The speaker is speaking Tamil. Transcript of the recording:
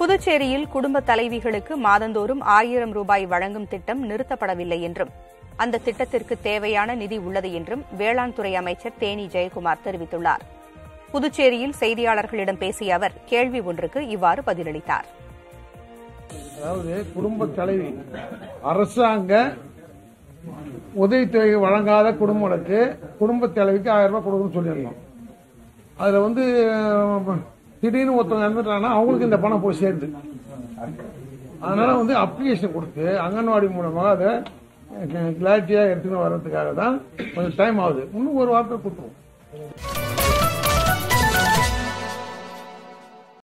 புதுச்சேரியில் குடும்ப தலைவிகளுக்கு மாதந்தோறும் ஆயிரம் ரூபாய் வழங்கும் திட்டம் நிறுத்தப்படவில்லை என்றும் அந்த திட்டத்திற்கு தேவையான நிதி உள்ளது என்றும் வேளாண் துறை அமைச்சர் தேனி ஜெயக்குமார் தெரிவித்துள்ளார் புதுச்சேரியில் செய்தியாளர்களிடம் பேசிய அவர் கேள்வி ஒன்றுக்கு இவ்வாறு பதிலளித்தார் அதாவது குடும்ப தலைவி அரசாங்க உதவித்தொகை வழங்காத குடும்பங்களுக்கு குடும்ப தலைவிக்கு ஆயிரம் ரூபாய் கொடுக்கணும்னு சொல்லியிருந்தோம் அதுல வந்து அஹ், திடீர்னு ஒருத்தவங்க இறந்துட்டாங்கன்னா அவங்களுக்கு இந்த பணம் போய் சேருது அதனால வந்து அப்ளிகேஷன் கொடுத்து அங்கன்வாடி மூலமாக அதை கிளாரிட்டியா எடுத்துன்னு வர்றதுக்காக தான் கொஞ்சம் டைம் ஆகுது இன்னும் ஒரு வாரத்தை கொடுத்துருவோம்